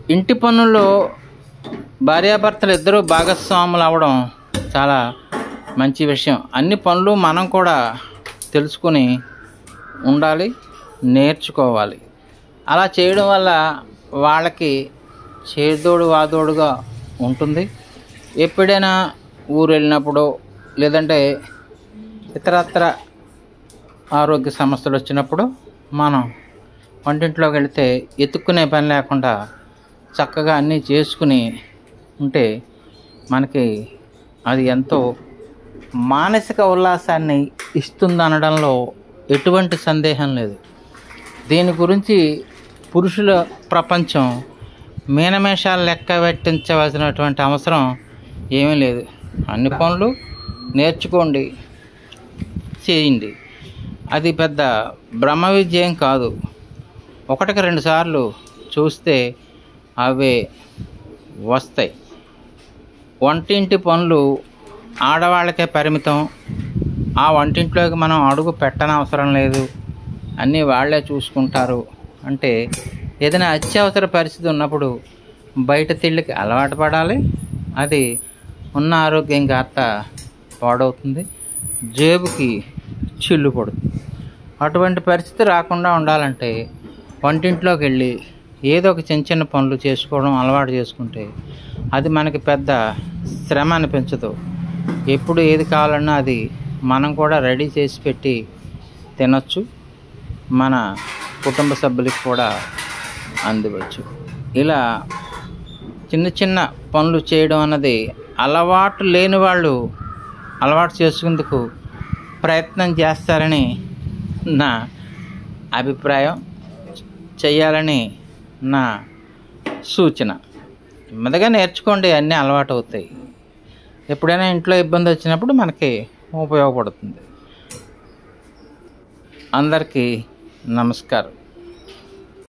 ఇంటి పనుల్లో భార్యాభర్తలు ఇద్దరూ భాగస్వాములు అవ్వడం చాలా మంచి విషయం అన్ని పనులు మనం కూడా తెలుసుకుని ఉండాలి నేర్చుకోవాలి అలా చేయడం వల్ల వాళ్ళకి చేదోడు వాదోడుగా ఉంటుంది ఎప్పుడైనా ఊరు వెళ్ళినప్పుడు లేదంటే ఇతరత్ర ఆరోగ్య సమస్యలు వచ్చినప్పుడు మనం వంటింట్లోకి వెళితే ఎత్తుక్కునే పని లేకుండా చక్కగా అన్నీ చేసుకుని ఉంటే మనకి అది ఎంతో మానసిక ఉల్లాసాన్ని ఇస్తుందనడంలో ఎటువంటి సందేహం లేదు దీని గురించి పురుషుల ప్రపంచం మీనమేషాలు లెక్క పెట్టించవలసినటువంటి అవసరం ఏమీ లేదు అన్ని పనులు నేర్చుకోండి చేయండి అది పెద్ద బ్రహ్మ విజయం కాదు ఒకటికి రెండు సార్లు చూస్తే అవే వస్తాయి వంటింటి పనులు ఆడవాళ్ళకే పరిమితం ఆ వంటింట్లోకి మనం అడుగు పెట్టనవసరం లేదు అన్నీ వాళ్ళే చూసుకుంటారు అంటే ఏదైనా అత్యవసర పరిస్థితి ఉన్నప్పుడు బయట తిళ్ళకి అలవాటు పడాలి అది ఉన్న ఆరోగ్యం కాస్త పాడవుతుంది జేబుకి చిల్లు పడుతుంది అటువంటి పరిస్థితి రాకుండా ఉండాలంటే వంటింట్లోకి వెళ్ళి ఏదో ఒక చిన్న చిన్న పనులు చేసుకోవడం అలవాటు చేసుకుంటే అది మనకి పెద్ద శ్రమ అనిపించదు ఎప్పుడు ఏది కావాలన్నా అది మనం కూడా రెడీ చేసి పెట్టి తినొచ్చు మన కుటుంబ సభ్యులకి కూడా అందివచ్చు ఇలా చిన్న చిన్న పనులు చేయడం అన్నది అలవాటు లేని వాళ్ళు అలవాటు చేసుకుందుకు ప్రయత్నం చేస్తారని నా అభిప్రాయం చేయాలని నా సూచన నెమ్మదిగా నేర్చుకోండి అన్నీ అలవాటు అవుతాయి ఎప్పుడైనా ఇంట్లో ఇబ్బంది వచ్చినప్పుడు మనకి ఉపయోగపడుతుంది అందరికీ నమస్కారం